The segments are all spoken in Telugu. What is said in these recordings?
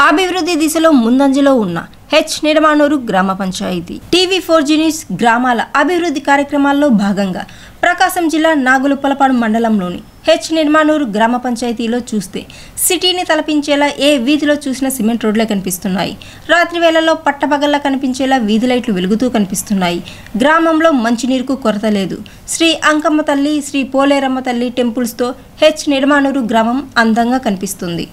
అభివృద్ధి దిశలో ముందంజలో ఉన్న హెచ్ నిర్మాణూరు గ్రామ పంచాయతీ టీవీ ఫోర్ న్యూస్ గ్రామాల అభివృద్ధి కార్యక్రమాల్లో భాగంగా ప్రకాశం జిల్లా నాగులుపలపాడు మండలంలోని హెచ్ నిర్మాణూరు గ్రామ పంచాయతీలో చూస్తే సిటీని తలపించేలా ఏ వీధిలో చూసినా సిమెంట్ రోడ్లే కనిపిస్తున్నాయి రాత్రి వేళల్లో పట్టపగల్లా కనిపించేలా వీధి లైట్లు వెలుగుతూ కనిపిస్తున్నాయి గ్రామంలో మంచినీరుకు కొరత లేదు శ్రీ అంకమ్మ తల్లి శ్రీ పోలేరమ్మ తల్లి టెంపుల్స్తో హెచ్ నిర్మాణూరు గ్రామం అందంగా కనిపిస్తుంది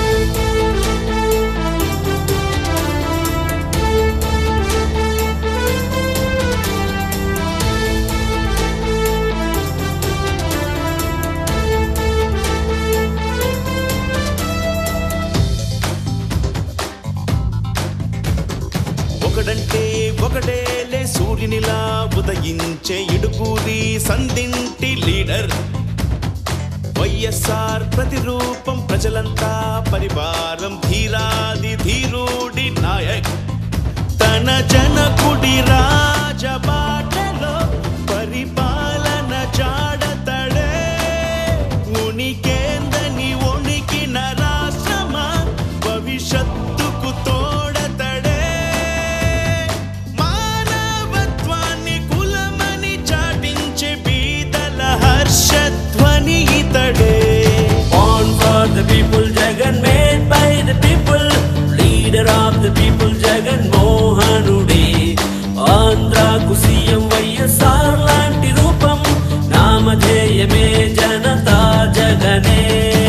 ఒకడంటే ఒకటేలే సూర్యునిలా ఉదయించే ఇడుకూరి సందింటి లీడర్ వైఎస్ఆర్ ప్రతిరూపం ప్రజలంతా పరివారం ధీరాది ధీరుడి నాయక్ తన జనకుడి రాజబాటలో పరిపాలన చాడతడే ఉనికేందని ఉనికిన రాష్ట్రమా భవిష్యత్తుకు తోడతడే మానవత్వాన్ని కులమని చాటించే బీదల హర్షధ్వని ఇతడే Born for the people, Jagan made by the people, leader of the people, Jagan Mohanude. ఆంధ్రాకు సీఎం వైఎస్ఆర్ లాంటి రూపం నామధేయమే జనతా జగనే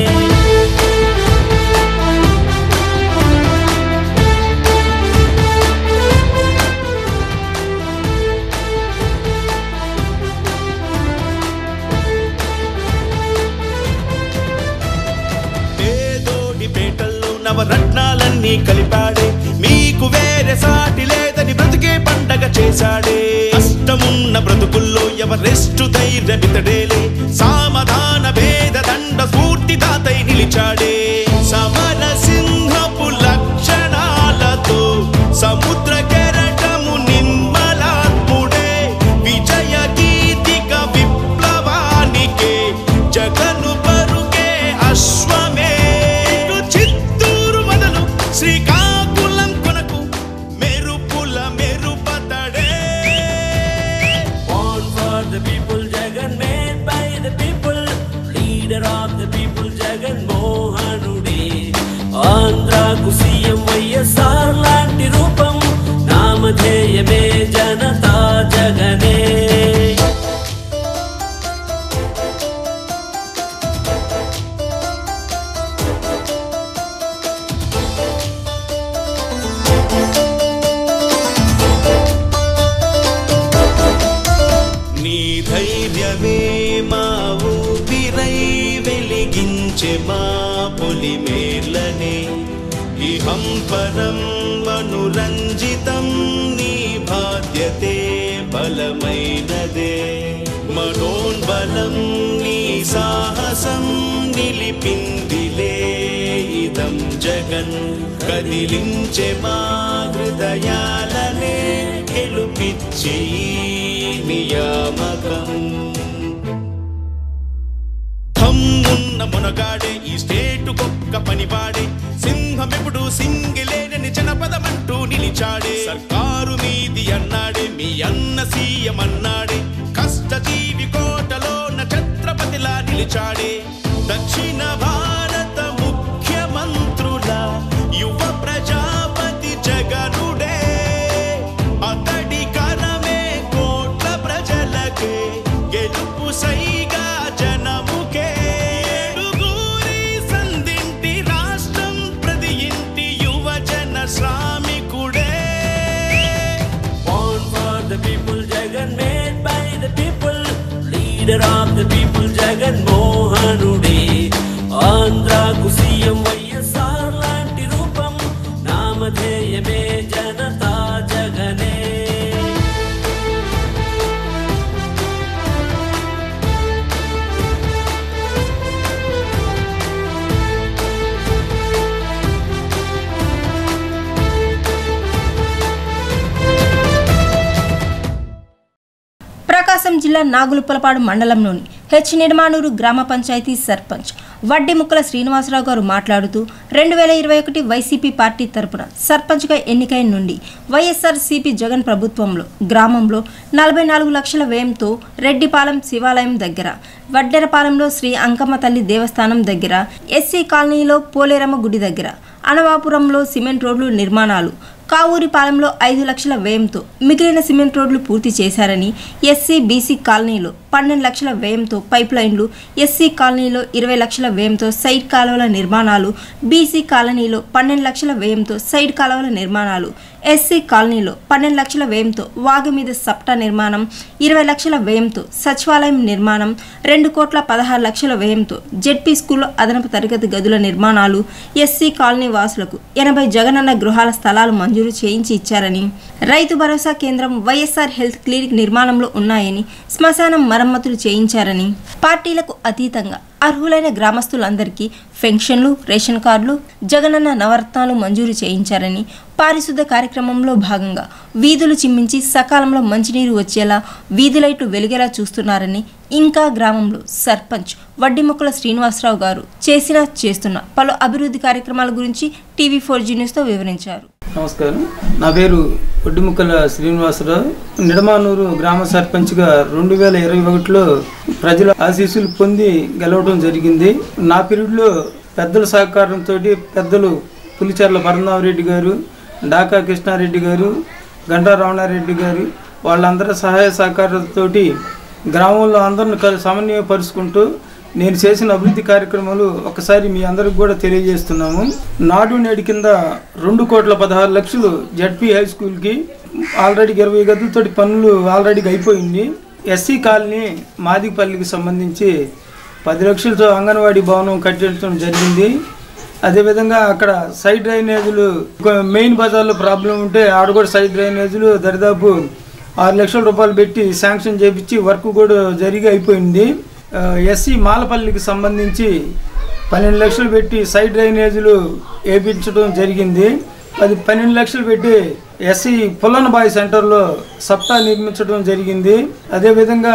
పేదోడి పేటల్లో నవరత్నాలన్నీ కలిపాడే మీకు వేరే సాటి లేదని బ్రతికే పండగ చేశాడే కష్టమున్న బ్రతుకుల్లో ఎవరెస్టు ధైర్యమితడేలే సామధాన భేద దండ స్ఫూర్తిదాతై నిలిచాడే సమర సింహపు లక్షణాలతో సముద్ర కెరటము నిమ్మలాత్ముడే విజయ గీతిక విప్లవానికే జగను పరుగే అశ్వమే ఇటు చిత్తూరు మొదలు శ్రీకాకుళం కొనకు మెరుపుల మెరుపతడే Born for the people, Jagan made by the people, leader of the people, Jagan Mohanude. ఆంధ్రాకు సీఎం వైఎస్ఆర్ లాంటి రూపం నామధేయమే జనతా జగనే నీ ధైర్యమే మా ఊపిరై వెలిగించే మా పొలిమేర్లనే ఇహం పరం అనురంజితం నీ బాధ్యతే బలమైనదే మనోన్బలం నీ సాహసం నిలిపిందిలే ఇదం జగన్ కదిలించే మా హృదయాలనే గెలుపిచ్చే ఈ నియామకం దమ్మున్న మునగాడే ఈ స్టేటు కుక్క పనివాడే సింహం ఎప్పుడు సింగిలేనని జనపదమంటూ నిలిచాడే సర్కారు మీది అన్నాడే మీ అన్న సీఎం అన్నాడే కష్టజీవి కోటలోన ఛత్రపతిలా నిలిచాడే దక్షిణ భారత ముఖ్యమంత్రుల యువ ప్రజాపతి జగనుడే అతడి కరమే కోట్ల ప్రజలకే గెలుపు సైగా జనముకే ఏడుగురి సంధింటి రాష్ట్రం ప్రతి ఇంటి యువజన శ్రామికుడే Born for the people, Jagan made by the people, leader of the people, Jagan Mohanude. ఆంధ్రాకు సీఎం వైఎస్ఆర్ లాంటి రూపం నామధేయమే జనతా జగనే ప్రకాశం జిల్లా నాగులుపలపాడు మండలంలోని హెచ్ నిర్మాణూరు గ్రామ పంచాయతీ సర్పంచ్ వడ్డీ ముక్కల శ్రీనివాసరావు గారు మాట్లాడుతూ రెండు వేల ఇరవై ఒకటి వైసీపీ పార్టీ తరపున సర్పంచ్గా ఎన్నికైన నుండి వైఎస్ఆర్ సిపి జగన్ ప్రభుత్వంలో గ్రామంలో నలభై నాలుగు లక్షల వ్యయంతో రెడ్డిపాలెం శివాలయం దగ్గర వడ్డెరపాలెంలో శ్రీ అంకమ్మ తల్లి దేవస్థానం దగ్గర ఎస్సీ కాలనీలో పోలేరమ్మ గుడి దగ్గర అనవాపురంలో సిమెంట్ రోడ్లు నిర్మాణాలు కావూరిపాలెంలో ఐదు లక్షల వ్యయంతో మిగిలిన సిమెంట్ రోడ్లు పూర్తి చేశారని ఎస్సీ బీసీ కాలనీలో పన్నెండు లక్షల వ్యయంతో పైప్ లైన్లు ఎస్సీ కాలనీలో ఇరవై లక్షల వ్యయంతో సైడ్ కాలువల నిర్మాణాలు బీసీ కాలనీలో పన్నెండు లక్షల వ్యయంతో సైడ్ కాలువల నిర్మాణాలు ఎస్సీ కాలనీలో పన్నెండు లక్షల వ్యయంతో వాగు మీద సప్టా నిర్మాణం ఇరవై లక్షల వ్యయంతో సచివాలయం నిర్మాణం రెండు కోట్ల పదహారు లక్షల వ్యయంతో జెడ్పీ స్కూల్లో అదనపు తరగతి గదుల నిర్మాణాలు ఎస్సీ కాలనీ వాసులకు ఎనభై జగనన్న గృహాల స్థలాలు మంజూరు చేయించి ఇచ్చారని రైతు భరోసా కేంద్రం వైఎస్ఆర్ హెల్త్ క్లినిక్ నిర్మాణంలో ఉన్నాయని శ్మశానం మరమ్మతులు చేయించారని పార్టీలకు అతీతంగా అర్హులైన గ్రామస్తులందరికీ పెన్షన్లు రేషన్ కార్డులు జగనన్న నవరత్నాలు మంజూరు చేయించారని పారిశుద్ధ కార్యక్రమంలో భాగంగా వీధులు చిమ్మించి సకాలంలో మంచినీరు వచ్చేలా వీధి లైట్లు వెలిగేలా చూస్తున్నారని ఇంకా గ్రామంలో సర్పంచ్ వడ్డిముక్కల శ్రీనివాసరావు గారు చేసిన చేస్తున్న పలు అభివృద్ధి కార్యక్రమాల గురించి టీవీ ఫోర్ జీ న్యూస్తో వివరించారు నమస్కారం నా పేరు ఒడ్డుముక్కల శ్రీనివాసరావు నిడమానూరు గ్రామ సర్పంచ్గా రెండు వేల ఇరవై ఒకటిలో ప్రజల ఆశీస్సులు పొంది గెలవడం జరిగింది నా పీరియడ్లో పెద్దల సహకారంతో పెద్దలు పులిచెర్ల పరమనామరెడ్డి గారు డాకా కృష్ణారెడ్డి గారు గంటా రమణారెడ్డి గారు వాళ్ళందరి సహాయ సహకారాలతోటి గ్రామంలో అందరిని కలి సమన్వయపరుచుకుంటూ నేను చేసిన అభివృద్ధి కార్యక్రమాలు ఒకసారి మీ అందరికి కూడా తెలియజేస్తున్నాము నాడు నేడు కింద రెండు కోట్ల పదహారు లక్షలు జడ్పీ హై స్కూల్కి ఆల్రెడీ ఇరవై గదులతోటి పనులు ఆల్రెడీ అయిపోయింది ఎస్సీ కాలనీ మాదిపల్లికి సంబంధించి పది లక్షలతో అంగన్వాడీ భవనం కట్టించడం జరిగింది అదేవిధంగా అక్కడ సైడ్ డ్రైనేజీలు కొ- మెయిన్ బజార్లో ప్రాబ్లం ఉంటే ఆడ కూడా సైడ్ డ్రైనేజీలు దరిదాపు ఆరు లక్షల రూపాయలు పెట్టి శాంక్షన్ చేపించి వర్క్ కూడా జరిగి అయిపోయింది ఆ, ఎస్సీ మాలపల్లికి సంబంధించి పన్నెండు లక్షలు పెట్టి సైడ్ డ్రైనేజీలు వేయించడం జరిగింది అది పన్నెండు లక్షలు పెట్టి ఎస్సీ పుల్లనబాయి సెంటర్లో సప్తా నిర్మించడం జరిగింది అదేవిధంగా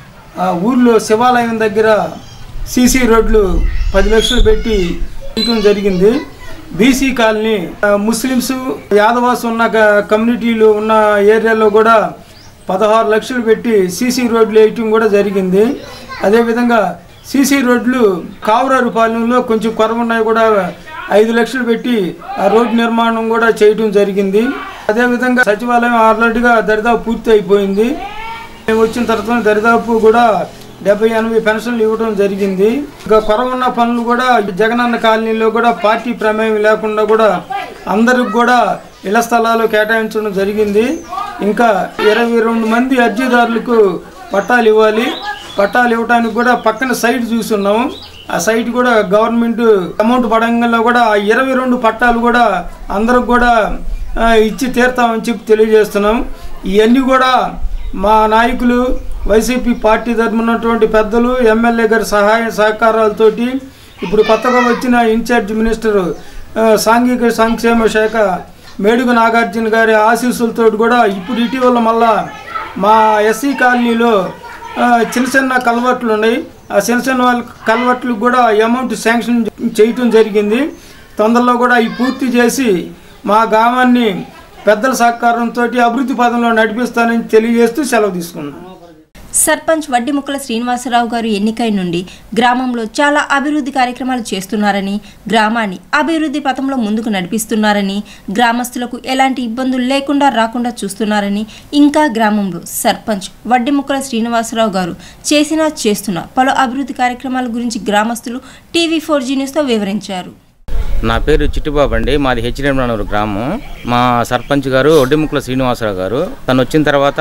ఆ ఊర్లో శివాలయం దగ్గర సీసీ రోడ్లు పది లక్షలు పెట్టి చేయటం జరిగింది బీసీ కాలనీ ఆ, ముస్లిమ్స్ యాదవాస్ ఉన్న క- కమ్యూనిటీలు ఉన్న ఏరియాలో కూడా పదహారు లక్షలు పెట్టి సీసీ రోడ్లు వేయటం కూడా జరిగింది అదేవిధంగా సీసీ రోడ్లు కావరారు పాలెంలో కొంచెం కొరవ ఉన్నాయి కూడా ఐదు లక్షలు పెట్టి ఆ రోడ్డు నిర్మాణం కూడా చేయటం జరిగింది అదేవిధంగా సచివాలయం ఆల్రెడీగా దరిదాపు పూర్తి అయిపోయింది మేము వచ్చిన తర్వాత దరిదాపు కూడా డెబ్బై ఎనభై పెన్షన్లు ఇవ్వడం జరిగింది ఇంకా కొరవున్న పనులు కూడా జగనన్న కాలనీలో కూడా పార్టీ ప్రమేయం లేకుండా కూడా అందరికి కూడా ఇళ్ల స్థలాలు కేటాయించడం జరిగింది ఇంకా ఇరవై రెండు మంది అర్జీదారులకు పట్టాలు ఇవ్వాలి పట్టాలు ఇవ్వడానికి కూడా పక్కన సైట్ చూస్తున్నాము ఆ సైట్ కూడా గవర్నమెంట్ అమౌంట్ పడంగా కూడా ఆ ఇరవై రెండు పట్టాలు కూడా అందరికి కూడా ఆ, ఇచ్చి తీరుతామని చెప్పి తెలియజేస్తున్నాం ఇవన్నీ కూడా మా నాయకులు వైసీపీ పార్టీ తరపున ఉన్నటువంటి పెద్దలు ఎమ్మెల్యే గారి సహాయ సహకారాలతోటి ఇప్పుడు కొత్తగా వచ్చిన ఇన్ఛార్జ్ మినిస్టర్ ఆ, సాంఘిక సంక్షేమ శాఖ మేడుగు నాగార్జున గారి ఆశీస్సులతో కూడా ఇప్పుడు ఇటీవల మళ్ళా మా ఎస్సీ కాలనీలో ఆ, చిన్న చిన్న కలవట్లు ఉన్నాయి ఆ చిన్న చిన్న వాళ్ళ కలవట్లకు కూడా అమౌంట్ శాంక్షన్ చేయటం జరిగింది తొందరలో కూడా ఈ పూర్తి చేసి మా గ్రామాన్ని పెద్దల సహకారంతో అభివృద్ధి పదంలో నడిపిస్తానని తెలియజేస్తూ సెలవు తీసుకున్నాను సర్పంచ్ వడ్డిముక్కల శ్రీనివాసరావు గారు ఎన్నికై నుండి గ్రామంలో చాలా అభివృద్ధి కార్యక్రమాలు చేస్తున్నారని గ్రామాన్ని అభివృద్ధి పథంలో ముందుకు నడిపిస్తున్నారని గ్రామస్తులకు ఎలాంటి ఇబ్బందులు లేకుండా రాకుండా చూస్తున్నారని ఇంకా గ్రామంలో సర్పంచ్ వడ్డిముక్కల శ్రీనివాసరావు గారు చేసిన చేస్తున్న పలు అభివృద్ధి కార్యక్రమాల గురించి గ్రామస్తులు టీవీ ఫోర్ జీ న్యూస్తో వివరించారు నా పేరు చిట్టుబాబు అండి మాది హెచ్డిఎంనూరు గ్రామం మా సర్పంచ్ గారు ఒడ్డిముక్కల శ్రీనివాసరావు గారు తను వచ్చిన తర్వాత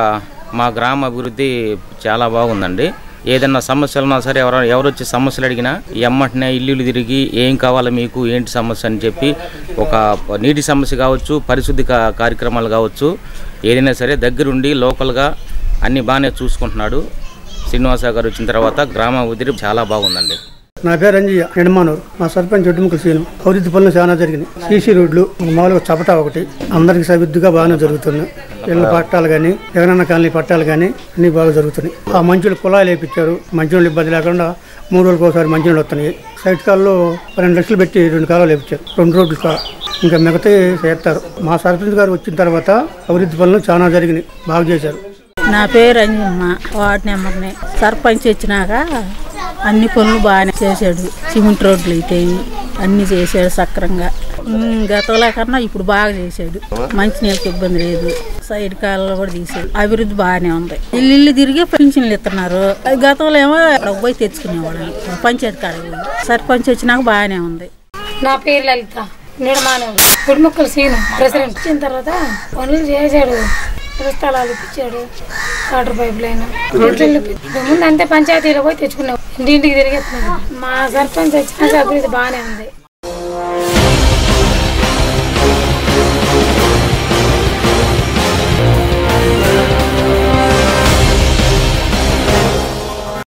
మా గ్రామ అభివృద్ధి చాలా బాగుందండి ఏదైనా సమస్యలు ఉన్నా సరే ఎవరు ఎవరు వచ్చి సమస్యలు అడిగినా ఎమ్మటనే ఇల్లు తిరిగి ఏం కావాలి మీకు ఏంటి సమస్య అని చెప్పి ఒక నీటి సమస్య కావచ్చు పరిశుద్ధి కా- కార్యక్రమాలు కావచ్చు ఏదైనా సరే దగ్గరుండి లోకల్గా అన్ని బాగానే చూసుకుంటున్నాడు శ్రీనివాసరావు గారు వచ్చిన తర్వాత గ్రామ అభివృద్ధి చాలా బాగుందండి నా పేరు అంజయ్య నిడమానూరు మా సర్పంచ్ ఒడ్డుముఖ శ్రీను అభివృద్ధి పనులు చాలా జరిగినాయి సీసీ రోడ్లు మామూలుగా చపటా ఒకటి అందరికి సవిద్దుగా బాగానే జరుగుతున్నాయి ఇళ్ళ పట్టాలు కానీ జగనన్న కాలనీ పట్టాలు కానీ అన్ని బాగా జరుగుతున్నాయి ఆ మంచులు కుళాయిలు వేయించారు మంచి ఇబ్బంది లేకుండా మూడు రోజులకు ఒకసారి మంచినీళ్ళు వస్తున్నాయి సైడ్ కాల్లో పన్నెండు లక్షలు పెట్టి రెండు కాలాలు వేపించారు రెండు రోడ్లు కాల ఇంకా మిగతా చేస్తారు మా సర్పంచ్ గారు వచ్చిన తర్వాత అభివృద్ధి పనులు చాలా జరిగినాయి బాగా చేశారు నా పేరు అంజమ్మ వార్డు నెంబర్ని సర్పంచ్ వచ్చినాక అన్ని పనులు బాగానే చేశాడు సిమెంట్ రోడ్లు అయితే అన్ని చేశాడు సక్రంగా ఉమ్, గతంలో కన్నా ఇప్పుడు బాగా చేశాడు మంచినీళ్ళకి ఇబ్బంది లేదు సైడ్ కాలంలో కూడా తీసాడు అభివృద్ధి బాగానే ఉంది ఇల్లు ఇల్లు తిరిగి పింఛన్లు ఇస్తున్నారు గతంలో ఏమో అక్కడ పోయి తెచ్చుకునేవాళ్ళం పంచాయతీ కాడికి పోయి సర్పంచ్ వచ్చినాక బాగానే ఉంది నా పేరు లలిత నిర్మాణం గుడిముక్కల సీను ప్రెసిడెంట్ వచ్చిన తర్వాత పనులు చేశాడు స్థలాలు ఇప్పించాడు వాటర్ పైప్ లైన్ రోడ్లు ఇప్పించాడు. ముందు అంతే పంచాయతీలో పోయి తెచ్చుకున్నాం ఇంటింటికి తిరిగేస్తున్నాడు మా సర్పంచ్ వచ్చినాక అభివృద్ధి బాగానే ఉంది